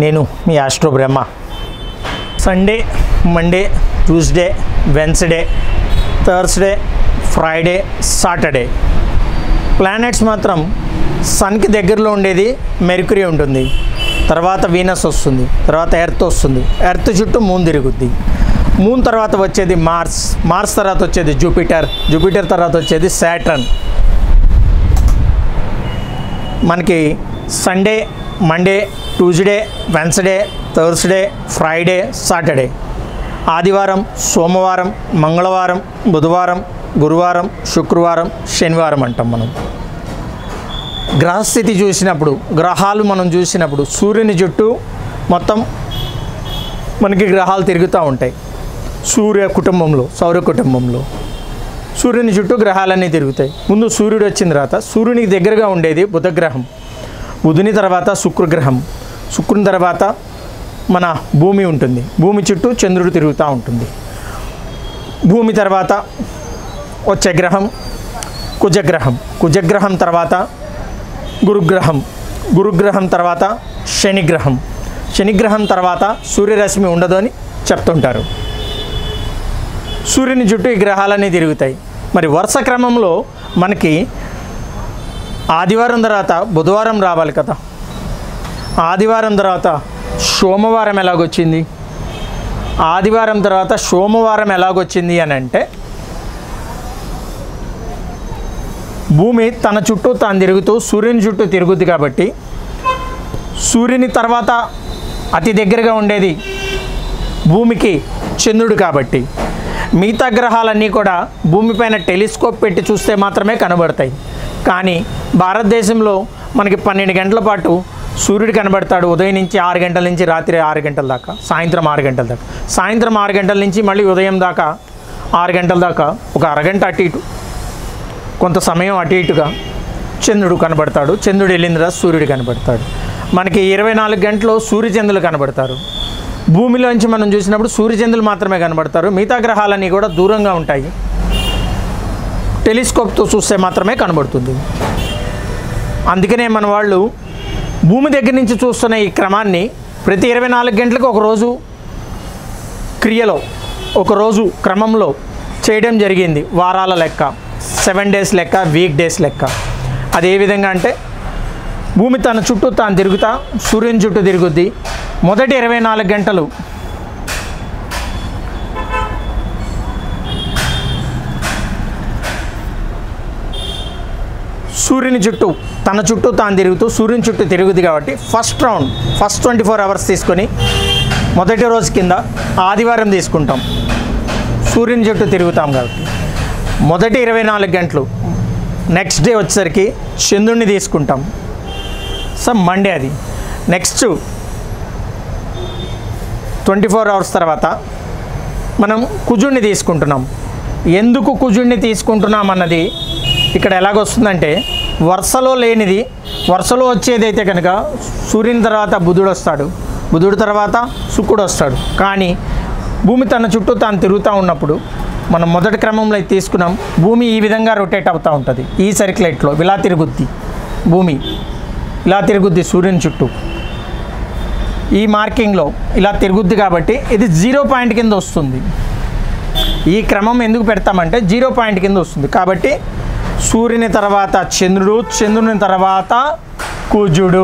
నేను మీ astro Brahma Sunday Monday Tuesday Wednesday Thursday Friday Saturday planets మాత్రం సన్కి దగ్గరలో ఉండేది మెర్క్యూరీ ఉంటుంది తర్వాత వీనస్ వస్తుంది తర్వాత ఎర్త్ వస్తుంది ఎర్త్ చుట్టూ మూన్ తిరుగుద్ది మూన్ తర్వాత వచ్చేది మార్స్ మార్స్ తర్వాత వచ్చేది జూపిటర్ జూపిటర్ తర్వాత వచ్చేది శాటర్న్ మనకి Sunday Monday Tuesday Wednesday Thursday Friday Saturday ఆదివారం సోమవారం మంగళవారం బుధవారం గురువారం శుక్రవారం శనివారం అంటాం మనం గ్రహస్థితి చూసినప్పుడు గ్రహాలు మనం చూసినప్పుడు సూర్యుని చుట్టూ మొత్తం మనకి గ్రహాలు తిరుగుతూ ఉంటాయి సూర్య కుటుంబంలో సౌర కుటుంబంలో సూర్యుని చుట్టూ గ్రహాలన్నీ తిరుగుతాయి ముందు సూర్యుడు వచ్చిన తర్వాత సూర్యునికి దగ్గరగా ఉండేది బుధగ్రహం బుధుని తర్వాత శుక్రగ్రహం శుక్రుని తర్వాత మన భూమి ఉంటుంది భూమి చుట్టూ చంద్రుడు తిరుగుతూ ఉంటుంది భూమి తర్వాత వచ్చే గ్రహం కుజగ్రహం కుజగ్రహం తర్వాత గురుగ్రహం గురుగ్రహం తర్వాత శనిగ్రహం శనిగ్రహం తర్వాత సూర్యరశ్మి ఉండదు అని చెప్తుంటారు సూర్యుని చుట్టూ ఈ గ్రహాలన్నీ తిరుగుతాయి మరి వరుస క్రమంలో మనకి ఆదివారం తర్వాత బుధవారం రావాలి కదా ఆదివారం తర్వాత సోమవారం ఎలాగొచ్చింది ఆదివారం తర్వాత సోమవారం ఎలాగొచ్చింది అని అంటే భూమి తన చుట్టూ తాను తిరుగుతూ సూర్యుని చుట్టూ తిరుగుద్ది కాబట్టి సూర్యుని తర్వాత అతి దగ్గరగా ఉండేది భూమికి చంద్రుడు కాబట్టి మిగతా గ్రహాలన్నీ కూడా భూమిపైన టెలిస్కోప్ పెట్టి చూస్తే మాత్రమే కనబడతాయి కానీ భారతదేశంలో మనకి పన్నెండు గంటల పాటు సూర్యుడు కనబడతాడు ఉదయం నుంచి ఆరు గంటల నుంచి రాత్రి ఆరు గంటల దాకా సాయంత్రం ఆరు గంటల దాకా సాయంత్రం ఆరు గంటల నుంచి మళ్ళీ ఉదయం దాకా ఆరు గంటల దాకా ఒక అరగంట అటు ఇటు కొంత సమయం అటు ఇటుగా చంద్రుడు కనబడతాడు చంద్రుడు వెళ్ళిన తర్వాత సూర్యుడు కనబడతాడు మనకి ఇరవై నాలుగు గంటలు సూర్యచంద్రులు కనబడతారు భూమిలోంచి మనం చూసినప్పుడు సూర్యచంద్రులు మాత్రమే కనబడతారు మిగతా గ్రహాలన్నీ కూడా దూరంగా ఉంటాయి టెలిస్కోప్తో చూస్తే మాత్రమే కనబడుతుంది అందుకనే మన వాళ్ళు భూమి దగ్గర నుంచి చూస్తున్న ఈ క్రమాన్ని ప్రతి ఇరవై నాలుగు గంటలకు ఒక రోజు క్రియలో ఒకరోజు క్రమంలో చేయడం జరిగింది వారాల లెక్క సెవెన్ డేస్ లెక్క వీక్ డేస్ లెక్క అది ఏ విధంగా అంటే భూమి తన చుట్టూ తాను తిరుగుతా సూర్యుని చుట్టూ తిరుగుద్ది మొదటి ఇరవై నాలుగు గంటలు సూర్యుని చుట్టూ తన చుట్టూ తాను తిరుగుతూ సూర్యుని చుట్టూ తిరుగుద్ది కాబట్టి first round first twenty four hours తీసుకొని మొదటి రోజు కింద ఆదివారం తీసుకుంటాం సూర్యుని చుట్టూ తిరుగుతాం కాబట్టి మొదటి ఇరవై నాలుగు గంటలు నెక్స్ట్ డే వచ్చేసరికి చంద్రుడిని తీసుకుంటాం సో మండే అది నెక్స్ట్ ట్వంటీ ఫోర్ అవర్స్ తర్వాత మనం కుజుడిని తీసుకుంటున్నాం ఎందుకు కుజుడిని తీసుకుంటున్నాం అన్నది ఇక్కడ ఎలాగొస్తుందంటే వరుసలో లేనిది వరుసలో వచ్చేదైతే కనుక సూర్యుని తర్వాత బుధుడు వస్తాడు బుధుడు తర్వాత శుక్రుడు వస్తాడు కానీ భూమి తన చుట్టూ తాను తిరుగుతూ ఉన్నప్పుడు మనం మొదటి క్రమంలో ఇది తీసుకున్నాం భూమి ఈ విధంగా రొటేట్ అవుతూ ఉంటుంది ఈ సర్క్యులేట్లో ఇలా తిరుగుద్ది భూమి ఇలా తిరుగుద్ది సూర్యుని చుట్టూ ఈ మార్కింగ్లో ఇలా తిరుగుద్ది కాబట్టి ఇది జీరో పాయింట్ కింద వస్తుంది ఈ క్రమం ఎందుకు పెడతామంటే జీరో పాయింట్ కింద వస్తుంది కాబట్టి సూర్యుని తర్వాత చంద్రుడు చంద్రుని తర్వాత కుజుడు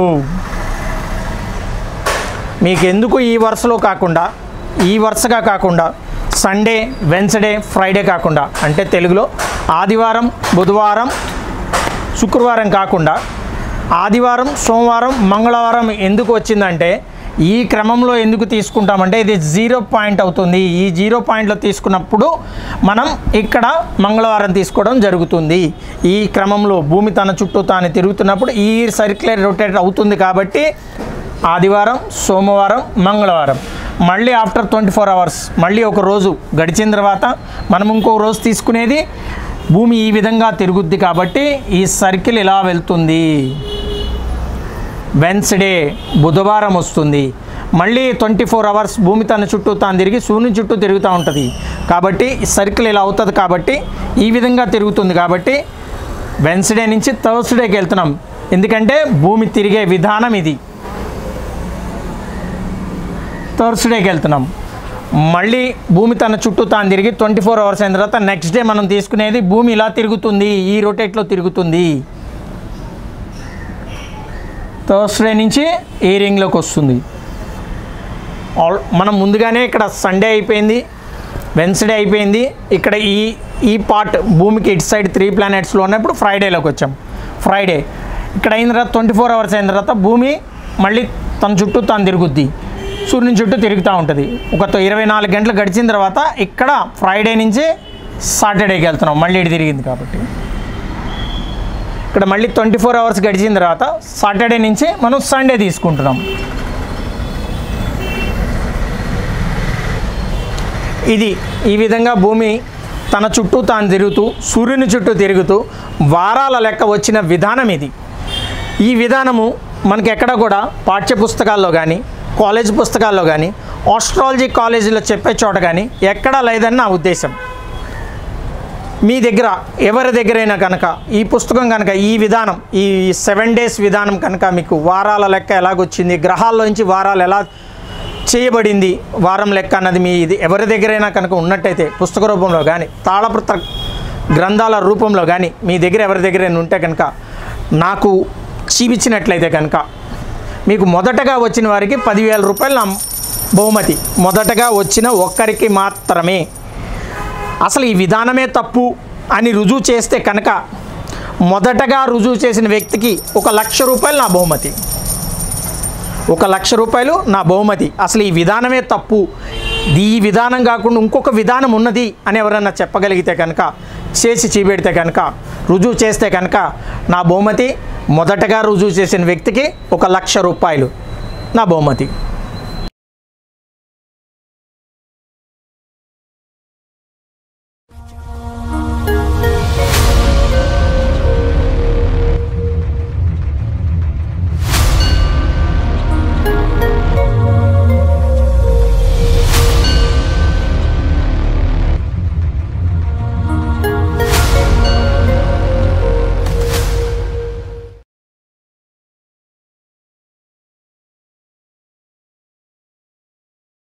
మీకు ఎందుకు ఈ వరుసలో కాకుండా ఈ వరుసగా కాకుండా సండే వెన్స్డే ఫ్రైడే కాకుండా అంటే తెలుగులో ఆదివారం బుధవారం శుక్రవారం కాకుండా ఆదివారం సోమవారం మంగళవారం ఎందుకు వచ్చిందంటే ఈ క్రమంలో ఎందుకు తీసుకుంటామంటే ఇది జీరో పాయింట్ అవుతుంది ఈ జీరో పాయింట్లో తీసుకున్నప్పుడు మనం ఇక్కడ మంగళవారం తీసుకోవడం జరుగుతుంది ఈ క్రమంలో భూమి తన చుట్టూ తాను తిరుగుతున్నప్పుడు ఈ సర్క్యులర్ రొటేట్ అవుతుంది కాబట్టి ఆదివారం సోమవారం మంగళవారం మళ్ళీ ఆఫ్టర్ ట్వంటీ ఫోర్ అవర్స్ మళ్ళీ ఒక రోజు గడిచిన తర్వాత మనం ఇంకో రోజు తీసుకునేది భూమి ఈ విధంగా తిరుగుద్ది కాబట్టి ఈ సర్కిల్ ఇలా వెళ్తుంది వెన్స్డే బుధవారం వస్తుంది మళ్ళీ ట్వంటీ ఫోర్ అవర్స్ భూమి తన చుట్టూ తాను తిరిగి సూర్యుని చుట్టూ తిరుగుతూ ఉంటుంది కాబట్టి ఈ సర్కిల్ ఇలా అవుతుంది కాబట్టి ఈ విధంగా తిరుగుతుంది కాబట్టి వెన్స్డే నుంచి థర్స్డేకి వెళ్తున్నాం ఎందుకంటే భూమి తిరిగే విధానం ఇది థర్స్డేకి వెళ్తున్నాం మళ్ళీ భూమి తన చుట్టూ తాను తిరిగి ట్వంటీ ఫోర్ అవర్స్ అయిన తర్వాత నెక్స్ట్ డే మనం తీసుకునేది భూమి ఇలా తిరుగుతుంది ఈ రొటేట్లో తిరుగుతుంది థర్స్డే నుంచి ఏ రింగ్లోకి వస్తుంది ఆల్ మనం ముందుగానే ఇక్కడ సండే అయిపోయింది వెన్స్డే అయిపోయింది ఇక్కడ ఈ ఈ పార్ట్ భూమికి ఇటు సైడ్ త్రీ ప్లానెట్స్లో ఉన్నప్పుడు ఫ్రైడేలోకి వచ్చాం ఫ్రైడే ఇక్కడ అయిన తర్వాత ట్వంటీ ఫోర్ అవర్స్ అయిన తర్వాత భూమి మళ్ళీ తన చుట్టూ తాను తిరుగుద్ది సూర్యుని చుట్టూ తిరుగుతూ ఉంటుంది ఒక తొ- ఇరవై నాలుగు గంటలు గడిచిన తర్వాత ఇక్కడ ఫ్రైడే నుంచి సాటర్డేకి వెళ్తున్నాం మళ్ళీ ఇటు తిరిగింది కాబట్టి ఇక్కడ మళ్ళీ ట్వంటీ ఫోర్ అవర్స్ గడిచిన తర్వాత సాటర్డే నుంచి మనం సండే తీసుకుంటున్నాం ఇది ఈ విధంగా భూమి తన చుట్టూ తాను తిరుగుతూ సూర్యుని చుట్టూ తిరుగుతూ వారాల లెక్క వచ్చిన విధానం ఇది ఈ విధానము మనకి ఎక్కడ కూడా పాఠ్య పుస్తకాల్లో కానీ కాలేజ్ పుస్తకాల్లో కానీ ఆస్ట్రాలజీ కాలేజీలో చెప్పే చోట కానీ ఎక్కడా లేదని నా ఉద్దేశం మీ దగ్గర ఎవరి దగ్గరైనా కనుక ఈ పుస్తకం కనుక ఈ విధానం ఈ సెవెన్ డేస్ విధానం కనుక మీకు వారాల లెక్క ఎలాగొచ్చింది గ్రహాల్లోంచి వారాలు ఎలా చేయబడింది వారం లెక్క అన్నది మీ ఇది ఎవరి దగ్గరైనా కనుక ఉన్నట్టయితే పుస్తక రూపంలో కానీ తాళపత్ర గ్రంథాల రూపంలో కానీ మీ దగ్గర ఎవరి దగ్గరైనా ఉంటే కనుక నాకు చూపించినట్లయితే కనుక మీకు మొదటగా వచ్చిన వారికి పదివేల రూపాయలు నా బహుమతి మొదటగా వచ్చిన ఒక్కరికి మాత్రమే అసలు ఈ విధానమే తప్పు అని రుజువు చేస్తే కనుక మొదటగా రుజువు చేసిన వ్యక్తికి ఒక లక్ష రూపాయలు నా బహుమతి ఒక లక్ష రూపాయలు నా బహుమతి అసలు ఈ విధానమే తప్పు ఈ విధానం కాకుండా ఇంకొక విధానం ఉన్నది అని ఎవరన్నా చెప్పగలిగితే కనుక చేసి చూపెడితే కనుక రుజువు చేస్తే కనుక నా బహుమతి మొదటగా రుజువు చేసిన వ్యక్తికి ఒక లక్ష రూపాయలు నా బహుమతి